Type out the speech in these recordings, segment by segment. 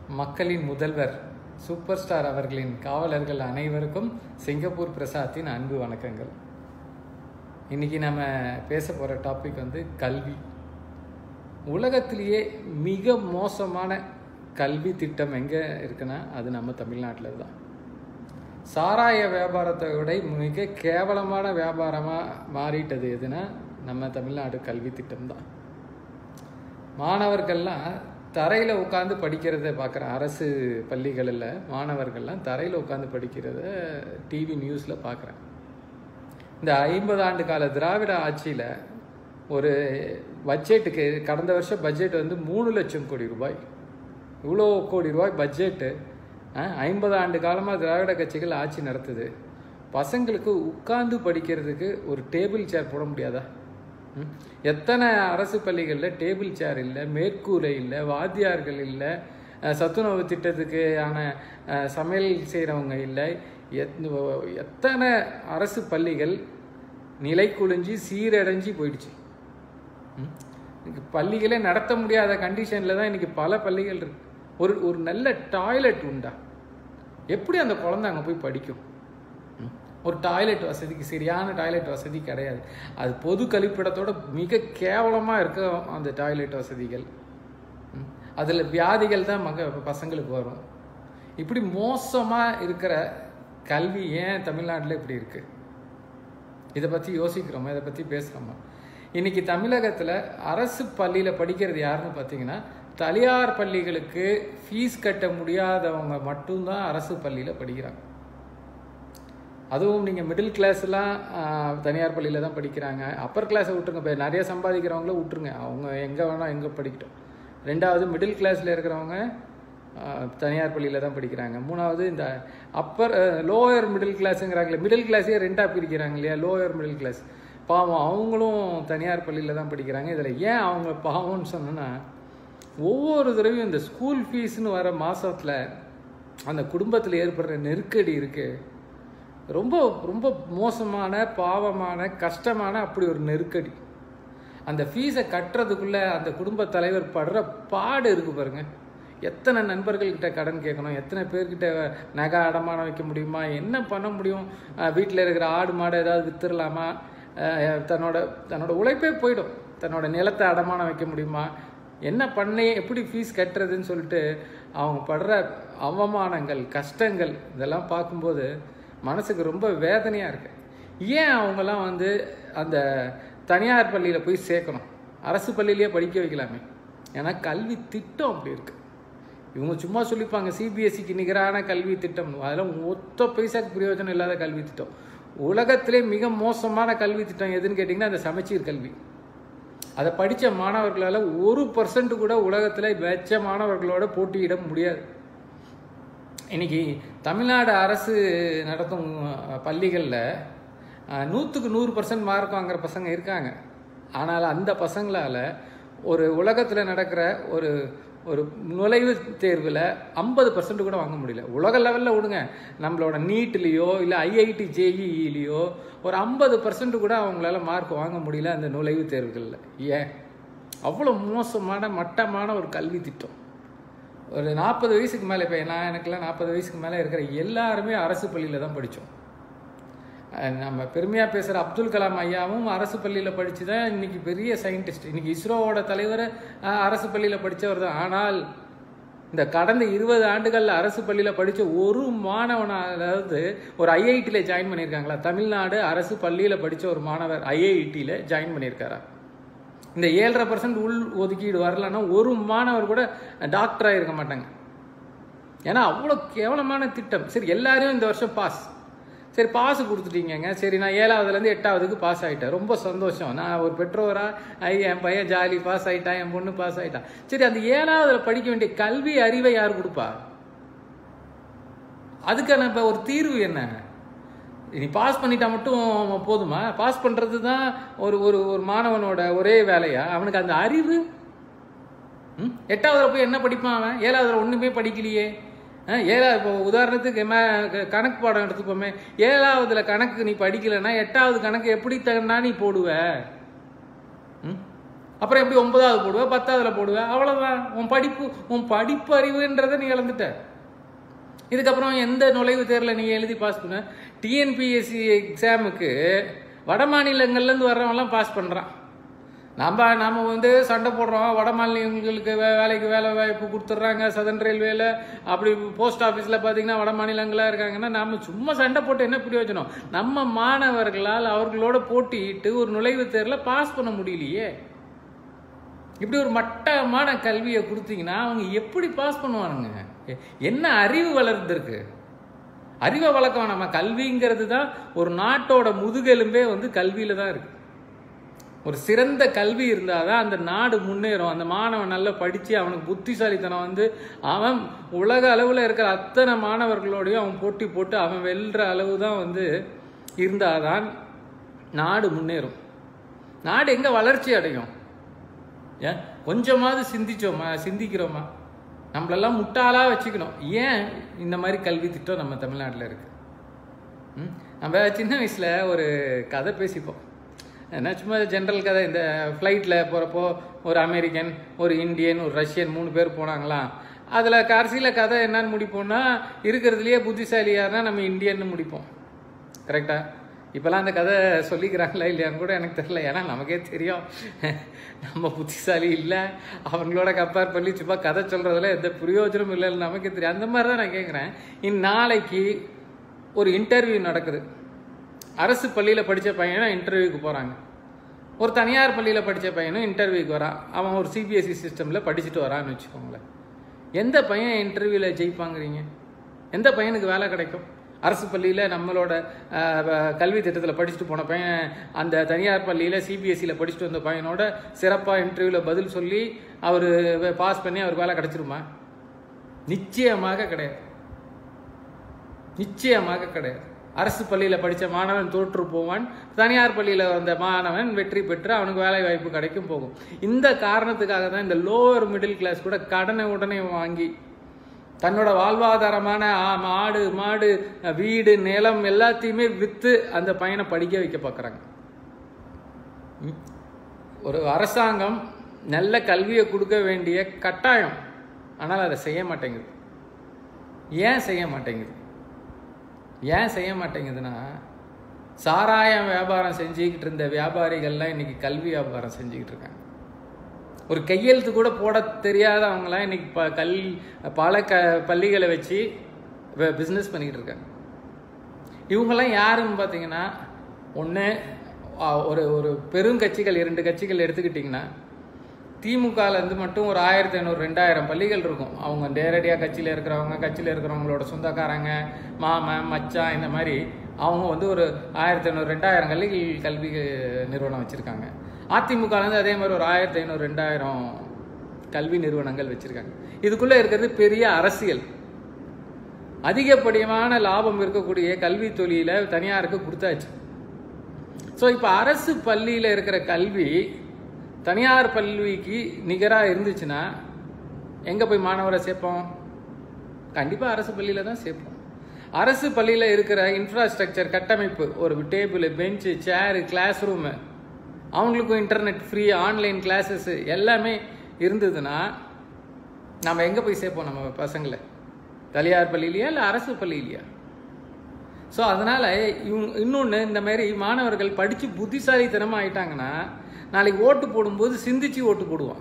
மக்களின் முதல்வர் super star அவர்களின் காவலர்கள் அனைவருக்கும் சிங்கப்பூர் பிரசாத்தின் அன்பு வணக்கங்கள் இன்னைக்கு நம்ம பேச போகிற டாபிக் வந்து கல்வி உலகத்திலேயே மிக மோசமான கல்வி திட்டம் எங்கே இருக்குன்னா அது நம்ம தமிழ்நாட்டில் தான் சாராய வியாபாரத்தை விட மிக கேவலமான வியாபாரமாக மாறிட்டது எதுனா நம்ம தமிழ்நாடு கல்வி திட்டம் தான் மாணவர்கள்லாம் தரையில் உட்காந்து படிக்கிறத பார்க்குறேன் அரசு பள்ளிகளில் மாணவர்கள்லாம் தரையில் உட்காந்து படிக்கிறத டிவி நியூஸில் பார்க்குறேன் இந்த ஐம்பது ஆண்டு கால திராவிட ஆட்சியில் ஒரு பட்ஜெட்டுக்கு கடந்த வருஷம் பட்ஜெட் வந்து மூணு லட்சம் கோடி ரூபாய் இவ்வளோ கோடி ரூபாய் பட்ஜெட்டு ஐம்பது ஆண்டு காலமாக திராவிட கட்சிகள் ஆட்சி நடத்துது பசங்களுக்கு உட்கார்ந்து படிக்கிறதுக்கு ஒரு டேபிள் சேர் போட முடியாதா ம்? எத்தனை அரசு பள்ளிகளில் டேபிள் சேர் இல்லை மேற்கூரை இல்லை வாத்தியார்கள் இல்லை அஹ், சத்துணவு திட்டத்துக்கு ஆன அஹ், சமையல் செய்கிறவங்க இல்லை எத்- எத்தனை அரசு பள்ளிகள் நிலை குலைஞ்சி சீரடைஞ்சு போயிடுச்சு ம்? இன்னைக்கு பள்ளிகளே நடத்த முடியாத கண்டிஷனில் தான் இன்னைக்கு பல பள்ளிகள் இருக்கு ஒரு ஒரு நல்ல டாய்லெட் உண்டா எப்படி அந்த குழந்தை அங்கே போய் படிக்கும் ம்? ஒரு டாய்லெட் வசதிக்கு சரியான டாய்லெட் வசதி கிடையாது அது பொது கழிப்பிடத்தோட மிக கேவலமாக இருக்க அந்த டாய்லெட் வசதிகள் அதில் வியாதிகள் தான் மக பசங்களுக்கு வரும் இப்படி மோசமாக இருக்கிற கல்வி ஏன் தமிழ்நாட்டில் இப்படி இருக்குது இதை பற்றி யோசிக்கிறோமா இதை பற்றி பேசுகிறோமா இன்னைக்கு தமிழகத்தில் அரசு பள்ளியில் படிக்கிறது யாருன்னு பார்த்தீங்கன்னா தனியார் பள்ளிகளுக்கு ஃபீஸ் கட்ட முடியாதவங்க மட்டும்தான் அரசு பள்ளியில் படிக்கிறாங்க அதுவும் நீங்கள் மிடில் கிளாஸ்லாம் தனியார் பள்ளியில் தான் படிக்கிறாங்க அப்பர் கிளாஸை விட்டுருங்க இப்போ நிறைய சம்பாதிக்கிறவங்கள விட்டுருங்க அவங்க எங்கே வேணால் எங்கே படிக்கட்டும் ரெண்டாவது மிடில் கிளாஸில் இருக்கிறவங்க ஆஹ், தனியார் பள்ளியில் தான் படிக்கிறாங்க மூணாவது இந்த அப்பர் லோயர் மிடில் கிளாஸுங்கிறாங்களே மிடில் கிளாஸே ரெண்டாக பிரிக்கிறாங்க இல்லையா லோயர் மிடில் கிளாஸ் பாவம் அவங்களும் தனியார் பள்ளியில் தான் படிக்கிறாங்க இதில் ஏன் அவங்க பாவம்னு சொன்னோன்னா ஒவ்வொரு தடவையும் இந்த ஸ்கூல் ஃபீஸ்னு வர மாதத்தில் அந்த குடும்பத்தில் ஏற்படுற நெருக்கடி இருக்குது ரொம்ப ரொம்ப மோசமான பாவமான கஷ்டமான அப்படி ஒரு நெருக்கடி அந்த ஃபீஸை கட்டுறதுக்குள்ள அந்த குடும்ப தலைவர் படுற பாடு இருக்கு பாருங்க எத்தனை நண்பர்கள்கிட்ட கடன் கேட்கணும் எத்தனை பேர்கிட்ட நகை அடமானம் வைக்க முடியுமா என்ன பண்ண முடியும் வீட்டில் இருக்கிற ஆடு மாடு ஏதாவது வித்துடலாமா அஹ் தன்னோட தன்னோட உழைப்பே போயிடும் தன்னோட நிலத்தை அடமானம் வைக்க முடியுமா என்ன பண்ணி எப்படி ஃபீஸ் கட்டுறதுன்னு சொல்லிட்டு அவங்க படுற அவமானங்கள் கஷ்டங்கள் இதெல்லாம் பார்க்கும்போது மனசுக்கு ரொம்ப வேதனையாக இருக்கு ஏன் அவங்கெல்லாம் வந்து அந்த தனியார் பள்ளியில் போய் சேர்க்கணும் அரசு பள்ளியிலேயே படிக்க வைக்கலாமே ஏன்னா கல்வி திட்டம் அப்படி இருக்கு இவங்க சும்மா சொல்லிப்பாங்க சிபிஎஸ்சிக்கு நிகரான கல்வி திட்டம் அதெல்லாம் ஒத்த பைசாக்கு பிரயோஜனம் இல்லாத கல்வி திட்டம் உலகத்திலே மிக மோசமான கல்வி திட்டம் எதுன்னு கேட்டிங்கன்னா அந்த சமச்சீர் கல்வி அதை படித்த மாணவர்களால் ஒரு பர்சன்ட் கூட உலகத்தில் வெச்ச மாணவர்களோட போட்டியிட முடியாது இன்னைக்கு தமிழ்நாடு அரசு நடத்தும் பள்ளிகளில் நூற்றுக்கு நூறு பர்சன்ட் மார்க் வாங்குற பசங்க இருக்காங்க ஆனால் அந்த பசங்களால் ஒரு உலகத்தில் நடக்கிற ஒரு ஒரு நுழைவுத் தேர்வில் ஐம்பது பர்சன்ட் கூட வாங்க முடியல உலக லெவலில் விடுங்க நம்மளோட நீட்லேயோ இல்லை ஐஐடி ஜேஇஇலேயோ ஒரு ஐம்பது பர்சன்ட் கூட அவங்களால மார்க் வாங்க முடியல அந்த நுழைவுத் தேர்வுகளில் ஏன் அவ்வளோ மோசமான மட்டமான ஒரு கல்வி திட்டம் ஒரு நாற்பது வயசுக்கு மேலே இப்போ நான் எனக்கெல்லாம் நாற்பது வயசுக்கு மேலே இருக்கிற எல்லாருமே அரசு பள்ளியில் தான் படித்தோம் நம்ம பெருமையாக பேசுகிற அப்துல் கலாம் ஐயாவும் அரசு பள்ளியில் படித்து தான் இன்னைக்கு பெரிய சயின்டிஸ்ட் இன்னைக்கு இஸ்ரோவோட தலைவர் அஹ், அரசு பள்ளியில் படித்தவர் தான் ஆனால் இந்த கடந்த இருபது ஆண்டுகளில் அரசு பள்ளியில் படித்த ஒரு மாணவன் அதாவது ஒரு ஐஐடியில் ஜாயின் பண்ணியிருக்காங்களா தமிழ்நாடு அரசு பள்ளியில் படித்த ஒரு மாணவர் ஐஐடியில் ஜாயின் பண்ணியிருக்காரா இந்த ஏழரை பர்சன்ட் உள் ஒதுக்கீடு வரலன்னா ஒரு மாணவர் கூட டாக்டராக இருக்க மாட்டாங்க ஏன்னா அவ்வளோ கேவலமான திட்டம் சரி எல்லாரையும் இந்த வருஷம் பாஸ் சரி பாஸ் கொடுத்துட்டீங்கங்க சரி நான் ஏழாவதுலேருந்து எட்டாவதுக்கு பாஸ் ஆகிட்டேன் ரொம்ப சந்தோஷம் நான் ஒரு பெற்றோரா ஐ என் பையன் ஜாலி பாஸ் ஆகிட்டான் என் பொண்ணு பாஸ் ஆகிட்டான் சரி அந்த ஏழாவதுல படிக்க வேண்டிய கல்வி அறிவை யார் கொடுப்பா அதுக்கான இப்போ ஒரு தீர்வு என்ன நீ பாஸ் பண்ணிட்டா மட்டும் போதுமா பாஸ் பண்ணுறது தான் ஒரு ஒரு ஒரு மாணவனோட ஒரே வேலையா அவனுக்கு அந்த அறிவு ம்? எட்டாவதுல போய் என்ன படிப்பான் அவன் ஏழாவதுல ஒண்ணுமே படிக்கலையே ஆ, ஏழாவது இப்போ உதாரணத்துக்கு மே- க- கணக்கு பாடம் எடுத்துப்போமே ஏழாவதுல கணக்கு நீ படிக்கலைன்னா எட்டாவது கணக்கு எப்படி தகுந்தா நீ போடுவ ம்? அப்புறம் எப்படி ஒன்பதாவது போடுவ பத்தாவதுல போடுவ அவ்வளவுதான் உன் படிப்பு உன் படிப்பு அறிவுன்றதை நீ இழந்துட்ட இதுக்கப்புறம் எந்த நுழைவுத் தேர்வில் நீ எழுதி பாஸ் பண்ண டிஎன்பிஎஸ்சி எக்ஸாமுக்கு வட மாநிலங்கள்லேருந்து வர்றவன்லாம் பாஸ் பண்ணுறான் நம்ம நம்ம வந்து சண்டை போடுறோம் வட மாநிலங்களுக்கு வே- வேலைக்கு வேலை வாய்ப்பு கொடுத்துட்றாங்க சதன் ரயில்வேல அப்படி போஸ்ட் ஆஃபீஸில் பார்த்தீங்கன்னா வட மாநிலங்களாக இருக்காங்கன்னா நாம சும்மா சண்டை போட்டு என்ன பிரயோஜனம் நம்ம மாணவர்களால் அவர்களோட போட்டியிட்டு ஒரு நுழைவுத் தேர்வில் பாஸ் பண்ண முடியலையே இப்படி ஒரு மட்டமான கல்வியை கொடுத்தீங்கன்னா அவங்க எப்படி பாஸ் பண்ணுவானுங்க எ- என்ன அறிவு வளர்ந்துருக்கு அறிவை வளர்க்க நம்ம கல்விங்கிறது தான் ஒரு நாட்டோட முதுகெலும்பே வந்து கல்வியில தான் இருக்கு ஒரு சிறந்த கல்வி இருந்தால் தான் அந்த நாடு முன்னேறும் அந்த மாணவன் நல்லா படித்து அவனுக்கு புத்திசாலித்தனம் வந்து அவன் உலக அளவில் இருக்கிற அத்தனை மாணவர்களோடையும் அவன் போட்டி போட்டு அவன் வெல்ற அளவு தான் வந்து இருந்தாதான் நாடு முன்னேறும் நாடு எங்கே வளர்ச்சி அடையும் ஏன் கொஞ்சமாவது சிந்திச்சோமா சிந்திக்கிறோமா நம்மளெல்லாம் முட்டாளாக வச்சுக்கணும் ஏன் இந்த மாதிரி கல்வி திட்டம் நம்ம தமிழ்நாட்டில் இருக்கு ம்? நம்ம சின்ன வயசில் ஒரு கதை பேசிப்போம் என்ன சும்மா ஜென்ரல் கதை இந்த ஃப்ளைட்டில் போகிறப்போ ஒரு அமெரிக்கன் ஒரு இந்தியன் ஒரு ரஷ்யன் மூணு பேர் போனாங்களாம் அதில் கடைசியில் கதை என்னன்னு முடிப்போம்னா இருக்கிறதுலையே புத்திசாலி யாருன்னா நம்ம இந்தியன்னு முடிப்போம் கரெக்டா இப்போலாம் அந்த கதை சொல்லிக்கிறாங்களா இல்லையான்னு கூட எனக்கு தெரியல ஏன்னா நமக்கே தெரியும் நம்ம புத்திசாலி இல்லை அவங்களோட கம்பேர் பண்ணி சும்மா கதை சொல்கிறதுல எந்த பிரயோஜனமும் இல்லைன்னு நமக்கே தெரியும் அந்த மாதிரி தான் நான் கேட்குறேன் இந்நாளைக்கு ஒரு இன்டர்வியூ நடக்குது அரசு பள்ளியில் படித்த பையனும் இன்டர்வியூக்கு போகிறாங்க ஒரு தனியார் பள்ளியில் படித்த பையனும் இன்டர்வியூக்கு வரான் அவன் ஒரு சிபிஎஸ்சி சிஸ்டமில் படிச்சுட்டு வரான்னு வச்சுக்கோங்களேன் எந்த பையன் இன்டர்வியூவில் ஜெயிப்பாங்கிறீங்க எந்த பையனுக்கு வேலை கிடைக்கும் அரசு பள்ளியில் நம்மளோட அஹ், வ- கல்வி திட்டத்தில் படிச்சுட்டு போன பையன் அந்த தனியார் பள்ளியில் சிபிஎஸ்சியில் படிச்சுட்டு வந்த பையனோட சிறப்பாக இன்டர்வியூவில் பதில் சொல்லி அவர் பாஸ் பண்ணி அவர் வேலை கிடைச்சிருமா நிச்சயமாக கிடையாது நிச்சயமாக கிடையாது அரசு பள்ளியில் படித்த மாணவன் தோற்று போவான் தனியார் பள்ளியில் வந்த மாணவன் வெற்றி பெற்று அவனுக்கு வேலை வாய்ப்பு கிடைக்கும் போகும் இந்த காரணத்துக்காக தான் இந்த லோவர் மிடில் கிளாஸ் கூட கடனை உடனே வாங்கி தன்னோட வாழ்வாதாரமான ஆ, மாடு மாடு வீடு நிலம் எல்லாத்தையுமே விற்று அந்த பையனை படிக்க வைக்க பார்க்குறாங்க ஒரு அரசாங்கம் நல்ல கல்வியை கொடுக்க வேண்டிய கட்டாயம் ஆனால் அதை செய்ய மாட்டேங்குது ஏன் செய்ய மாட்டேங்குது ஏன் செய்ய மாட்டேங்குதுன்னா சாராயம் வியாபாரம் செஞ்சுக்கிட்டு இருந்த வியாபாரிகள்லாம் இன்னைக்கு கல்வி வியாபாரம் செஞ்சுக்கிட்டு இருக்காங்க ஒரு கையெழுத்து கூட போட தெரியாதவங்களாம் இன்னைக்கு ப கல் பல க பள்ளிகளை வச்சு பிஸ்னஸ் பண்ணிக்கிட்டு இருக்காங்க இவங்கெல்லாம் யாருன்னு பார்த்தீங்கன்னா ஒன்று ஒரு ஒரு பெருங்கட்சிகள் இரண்டு கட்சிகள் எடுத்துக்கிட்டிங்கன்னா திமுகல இருந்து மட்டும் ஒரு ஆயிரத்தி ஐநூறு ரெண்டாயிரம் பள்ளிகள் இருக்கும் அவங்க நேரடியாக கட்சியில் இருக்கிறவங்க கட்சியில் இருக்கிறவங்களோட சொந்தக்காரங்க மாமன் மச்சான் இந்த மாதிரி அவங்க வந்து ஒரு ஆயிரத்தி ஐநூறு ரெண்டாயிரம் கல்விகள் கல்வி நிறுவனம் வச்சுருக்காங்க அதிமுகலேருந்து அதே மாதிரி ஒரு ஆயிரத்தி ஐநூறு ரெண்டாயிரம் கல்வி நிறுவனங்கள் வச்சுருக்காங்க இதுக்குள்ளே இருக்கிறது பெரிய அரசியல் அதிகப்படியான லாபம் இருக்கக்கூடிய கல்வி தொழில தனியாருக்கு கொடுத்தாச்சு ஸோ இப்போ அரசு பள்ளியில் இருக்கிற கல்வி தனியார் பள்ளிக்கு நிகராக இருந்துச்சுன்னா எங்கே போய் மாணவரை சேர்ப்போம் கண்டிப்பாக அரசு பள்ளியில் தான் சேர்ப்போம் அரசு பள்ளியில் இருக்கிற இன்ஃப்ராஸ்ட்ரக்சர் கட்டமைப்பு ஒரு table bench chair class room அவங்களுக்கும் இன்டர்நெட் ஃப்ரீ ஆன்லைன் கிளாஸஸ் எல்லாமே இருந்ததுன்னா நம்ம எங்கே போய் சேர்ப்போம் நம்ம பசங்களை தனியார் பள்ளியிலையா இல்லை அரசு பள்ளியிலையா ஸோ அதனால் இவங்க இன்னொன்று இந்த மாதிரி மாணவர்கள் படித்து புத்திசாலித்தனமாக ஆயிட்டாங்கன்னா நாளைக்கு ஓட்டு போடும்போது சிந்திச்சு ஓட்டு போடுவான்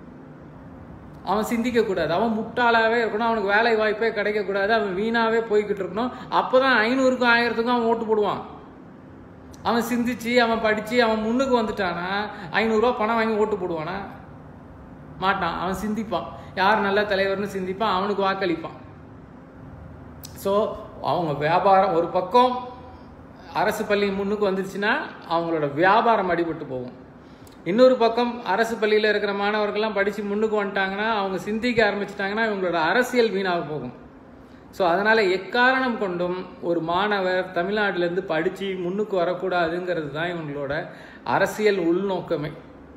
அவன் சிந்திக்கக்கூடாது அவன் முட்டாளாவே இருக்கணும் அவனுக்கு வேலை வாய்ப்பே கிடைக்கக்கூடாது அவன் வீணாவே போய்கிட்டு இருக்கணும் அப்போ தான் ஐநூறுக்கும் ஆயிரத்துக்கும் அவன் ஓட்டு போடுவான் அவன் சிந்திச்சு அவன் படித்து அவன் முன்னுக்கு வந்துட்டானா ஐநூறுரூவா பணம் வாங்கி ஓட்டு போடுவானா மாட்டான் அவன் சிந்திப்பான் யார் நல்ல தலைவர்னு சிந்திப்பான் அவனுக்கு வாக்களிப்பான் ஸோ அவங்க வியாபாரம் ஒரு பக்கம் அரசு பள்ளி முன்னுக்கு வந்துருச்சுன்னா அவங்களோட வியாபாரம் அடிபட்டு போகும் இன்னொரு பக்கம் அரசு பள்ளியில் இருக்கிற மாணவர்கள்லாம் படித்து முன்னுக்கு வந்துட்டாங்கன்னா அவங்க சிந்திக்க ஆரம்பிச்சிட்டாங்கன்னா இவங்களோட அரசியல் வீணாக போகும் ஸோ அதனால் எக்காரணம் கொண்டும் ஒரு மாணவர் தமிழ்நாட்டிலேருந்து படித்து முன்னுக்கு வரக்கூடாதுங்கிறது தான் இவங்களோட அரசியல் உள்நோக்கமே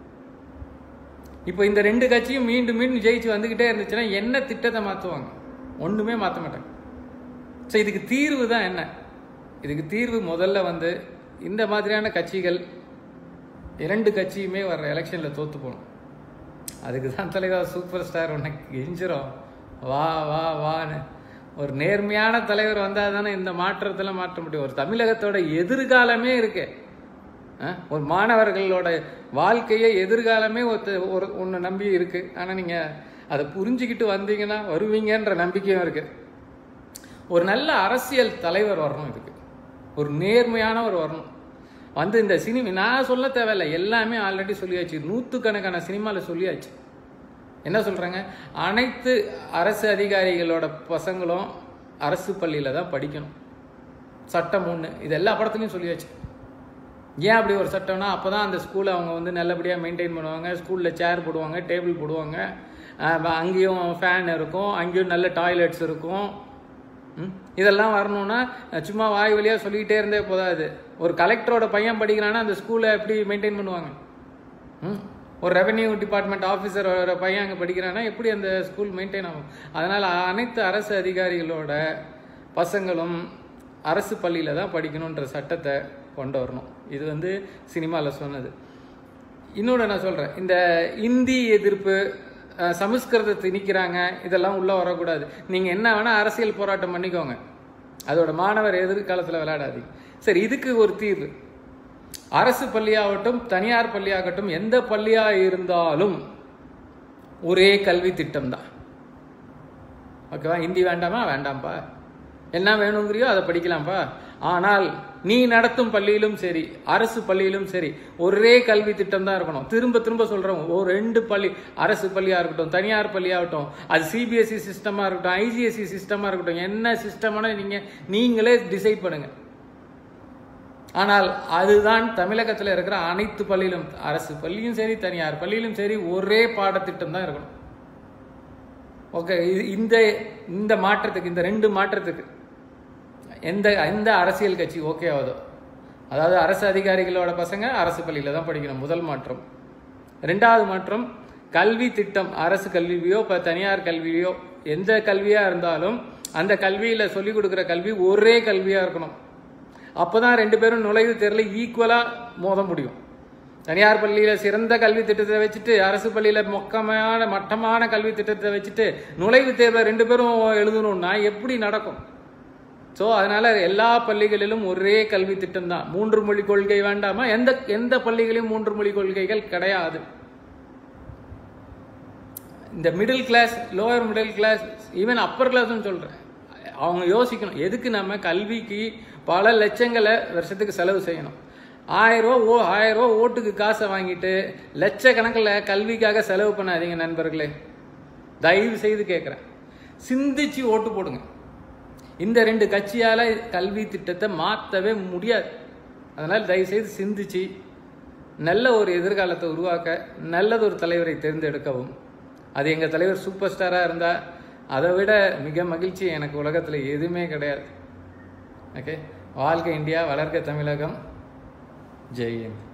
இப்போ இந்த ரெண்டு கட்சியும் மீண்டும் மீண்டும் ஜெயிச்சு வந்துக்கிட்டே இருந்துச்சுன்னா என்ன திட்டத்தை மாற்றுவாங்க ஒன்றுமே மாற்ற மாட்டாங்க ஸோ இதுக்கு தீர்வு தான் என்ன இதுக்கு தீர்வு முதல்ல வந்து இந்த மாதிரியான கட்சிகள் இரண்டு கட்சியுமே வர்ற எலெக்ஷனில் தோற்று போகணும் அதுக்கு தான் தலைவர் சூப்பர் ஸ்டார் உனக்கு கெஞ்சிரும் வா வா வான்னு ஒரு நேர்மையான தலைவர் வந்தால் தானே இந்த மாற்றத்தில் மாற்ற முடியும் ஒரு தமிழகத்தோட எதிர்காலமே இருக்கு அஹ், ஒரு மாணவர்களோட வாழ்க்கையே எதிர்காலமே ஒருத்த ஒரு ஒன்று நம்பி இருக்கு ஆனால் நீங்கள் அதை புரிஞ்சுக்கிட்டு வந்தீங்கன்னா வருவீங்கன்ற நம்பிக்கையும் இருக்கு ஒரு நல்ல அரசியல் தலைவர் வரணும் இதுக்கு ஒரு நேர்மையானவர் வரணும் வந்து இந்த சினிமா நான் சொல்ல தேவையில்லை எல்லாமே ஆல்ரெடி சொல்லியாச்சு நூற்றுக்கணக்கான சினிமாவில் சொல்லியாச்சு என்ன சொல்கிறாங்க அனைத்து அரசு அதிகாரிகளோட பசங்களும் அரசு பள்ளியில் தான் படிக்கணும் சட்டம் ஒன்று இது எல்லா படத்துலையும் சொல்லியாச்சு ஏன் அப்படி ஒரு சட்டம்னா அப்போ தான் அந்த ஸ்கூலை அவங்க வந்து நல்லபடியாக மெயின்டைன் பண்ணுவாங்க ஸ்கூலில் சேர் போடுவாங்க டேபிள் போடுவாங்க அஹ் அங்கேயும் ஃபேன் இருக்கும் அங்கேயும் நல்ல டாய்லெட்ஸ் இருக்கும் ம்? இதெல்லாம் வரணும்னா அஹ் சும்மா வாய் வழியாக சொல்லிக்கிட்டே இருந்தே போதாது ஒரு கலெக்டரோட பையன் படிக்கிறான்னா அந்த ஸ்கூலை எப்படி மெயின்டைன் பண்ணுவாங்க ம்? ஒரு ரெவென்யூ டிபார்ட்மெண்ட் ஆஃபீஸரோட பையன் அங்கே படிக்கிறான்னா எப்படி அந்த ஸ்கூல் மெயின்டைன் ஆகும் அதனால் அனைத்து அரசு அதிகாரிகளோட பசங்களும் அரசு பள்ளியில் தான் படிக்கணுன்ற சட்டத்தை கொண்டு வரணும் இது வந்து சினிமாவில் சொன்னது இன்னொன்று நான் சொல்கிறேன் இந்த இந்தி எதிர்ப்பு அஹ், சமஸ்கிருதத்தை திணிக்கிறாங்க இதெல்லாம் உள்ளே வரக்கூடாது நீங்கள் என்ன வேணால் அரசியல் போராட்டம் பண்ணிக்கோங்க அதோட மாணவர் எதிர்காலத்தில் விளையாடாதீங்க சரி இதுக்கு ஒரு தீர்வு அரசு பள்ளியாகட்டும் தனியார் பள்ளியாகட்டும் எந்த பள்ளியாக இருந்தாலும் ஒரே கல்வி திட்டம் தான் ஓகேவா ஹிந்தி வேண்டாமா வேண்டாம்ப்பா என்ன வேணுங்கிறியோ அதை படிக்கலாம்ப்பா ஆனால் நீ நடத்தும் பள்ளியிலும் சரி அரசு பள்ளியிலும் சரி ஒரே கல்வி திட்டம் தான் இருக்கணும் திரும்ப திரும்ப சொல்றோம் ஒரு ரெண்டு பள்ளி அரசு பள்ளியா இருக்கட்டும் தனியார் பள்ளியாகட்டும் அது சிபிஎஸ்சி சிஸ்டமா இருக்கட்டும் ஐசிஎஸ்சி சிஸ்டமா இருக்கட்டும் என்ன சிஸ்டமான நீங்க நீங்களே டிசைட் பண்ணுங்க ஆனால் அதுதான் தமிழகத்தில் இருக்கிற அனைத்து பள்ளியிலும் அரசு பள்ளியும் சரி தனியார் பள்ளியிலும் சரி ஒரே பாடத்திட்டம் தான் இருக்கணும் ஓகே இது இந்த இந்த மாற்றத்துக்கு இந்த ரெண்டு மாற்றத்துக்கு எந்த எந்த அரசியல் கட்சி ஓகே ஆகுதோ அதாவது அரசு அதிகாரிகளோட பசங்க அரசு பள்ளியில் தான் படிக்கணும் முதல் மாற்றம் ரெண்டாவது மாற்றம் கல்வி திட்டம் அரசு கல்வியோ இப்போ தனியார் கல்வியோ எந்த கல்வியாக இருந்தாலும் அந்த கல்வியில் சொல்லிக் கொடுக்குற கல்வி ஒரே கல்வியாக இருக்கணும் அப்போ தான் ரெண்டு பேரும் நுழைவுத் தேர்வில் ஈக்குவலாக மோத முடியும் தனியார் பள்ளியில் சிறந்த கல்வி திட்டத்தை வச்சுட்டு அரசு பள்ளியில் மொக்கமான மட்டமான கல்வி திட்டத்தை வச்சுட்டு நுழைவுத் தேர்வை ரெண்டு பேரும் எழுதணும்னா எப்படி நடக்கும் ஸோ அதனால எல்லா பள்ளிகளிலும் ஒரே கல்வி திட்டம் தான் மூன்று மொழி கொள்கை வேண்டாமா எந்த எந்த பள்ளிகளிலும் மூன்று மொழி கொள்கைகள் கிடையாது இந்த middle class lower middle class even upper கிளாஸ்னு சொல்கிறேன் அவங்க யோசிக்கணும் எதுக்கு நம்ம கல்விக்கு பல லட்சங்களை வருஷத்துக்கு செலவு செய்யணும் ஆயிரம் ரூபா ஓ ஆயிரம் ரூபா ஓட்டுக்கு காசை வாங்கிட்டு லட்சக்கணக்கில் கல்விக்காக செலவு பண்ணாதீங்க நண்பர்களே தயவு செய்து கேட்குறேன் சிந்திச்சு ஓட்டு போடுங்க இந்த ரெண்டு கட்சியால் கல்வி திட்டத்தை மாற்றவே முடியாது அதனால் தயவுசெய்து சிந்திச்சு நல்ல ஒரு எதிர்காலத்தை உருவாக்க நல்லதொரு தலைவரை தேர்ந்தெடுக்கவும் அது எங்கள் தலைவர் சூப்பர் ஸ்டாராக இருந்தால் அதை விட மிக மகிழ்ச்சி எனக்கு உலகத்தில் எதுவுமே கிடையாது ஓகே வாழ்க இந்தியா வளர்க்க தமிழகம் ஜெய் ஹிந்த்